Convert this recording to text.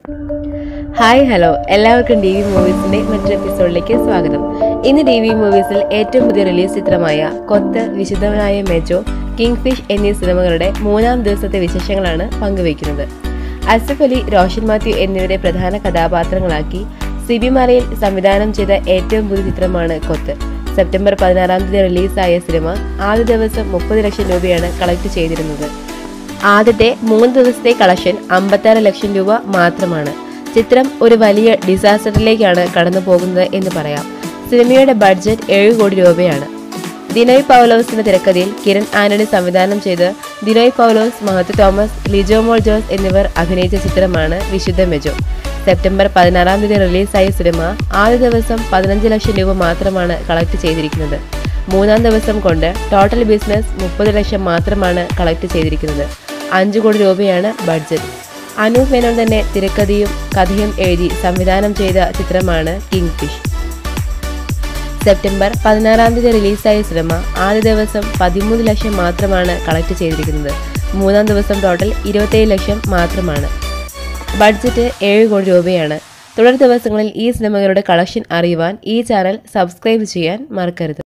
hi hello എല്ലാവർക്കും D V മൂവീസിന്റെ മറ്റൊരു എപ്പിസോഡിലേക്ക് സ്വാഗതം ഇന്ന് ഡി വി മൂവീസിൽ ഏറ്റവും പുതിയ റിലീസ് ചിത്രമായ കൊത്ത് വിശുദ്ധനായ മെജോ കിങ് ഫിഷ് എന്നീ സിനിമകളുടെ മൂന്നാം ദിവസത്തെ വിശേഷങ്ങളാണ് പങ്കുവയ്ക്കുന്നത് അസഫ് അലി റോഷൻ മാത്യു എന്നിവരെ പ്രധാന കഥാപാത്രങ്ങളാക്കി സിബി മലയിൽ സംവിധാനം ചെയ്ത ഏറ്റവും പുതിയ ചിത്രമാണ് കൊത്ത് സെപ്റ്റംബർ പതിനാറാം തീയതി റിലീസായ സിനിമ ആദ്യ ദിവസം മുപ്പത് ലക്ഷം രൂപയാണ് കളക്ട് ചെയ്തിരുന്നത് ആദ്യത്തെ മൂന്ന് ദിവസത്തെ കളക്ഷൻ അമ്പത്താറ് ലക്ഷം രൂപ മാത്രമാണ് ചിത്രം ഒരു വലിയ ഡിസാസ്റ്ററിലേക്കാണ് കടന്നു പോകുന്നത് എന്ന് പറയാം സിനിമയുടെ ബഡ്ജറ്റ് ഏഴ് കോടി രൂപയാണ് ദിനോയ് പൗലോസിന്റെ തിരക്കഥയിൽ കിരൺ ആന്റണി സംവിധാനം ചെയ്ത് ദിനോയ് പൗലോസ് മഹത്ത് തോമസ് ലിജോ മോൾ ജോസ് എന്നിവർ അഭിനയിച്ച ചിത്രമാണ് വിശുദ്ധ മെജോ സെപ്റ്റംബർ പതിനാറാം തീയതി റിലീസായ സിനിമ ആദ്യ ദിവസം പതിനഞ്ച് ലക്ഷം രൂപ മാത്രമാണ് കളക്ട് ചെയ്തിരിക്കുന്നത് മൂന്നാം ദിവസം കൊണ്ട് ടോട്ടൽ ബിസിനസ് മുപ്പത് ലക്ഷം മാത്രമാണ് കളക്ട് ചെയ്തിരിക്കുന്നത് അഞ്ചു കോടി രൂപയാണ് ബഡ്ജറ്റ് അനൂപ് മേനോൻ തന്നെ തിരക്കഥയും കഥയും എഴുതി സംവിധാനം ചെയ്ത ചിത്രമാണ് കിങ് ഫിഷ് സെപ്റ്റംബർ പതിനാറാം തീയതി റിലീസായ സിനിമ ആദ്യ ദിവസം പതിമൂന്ന് ലക്ഷം മാത്രമാണ് കളക്ട് ചെയ്തിരിക്കുന്നത് മൂന്നാം ദിവസം ടോട്ടൽ ഇരുപത്തേഴ് ലക്ഷം മാത്രമാണ് ബഡ്ജറ്റ് ഏഴ് കോടി രൂപയാണ് തുടർ ദിവസങ്ങളിൽ ഈ സിനിമകളുടെ കളക്ഷൻ അറിയുവാൻ ഈ ചാനൽ സബ്സ്ക്രൈബ് ചെയ്യാൻ മറക്കരുത്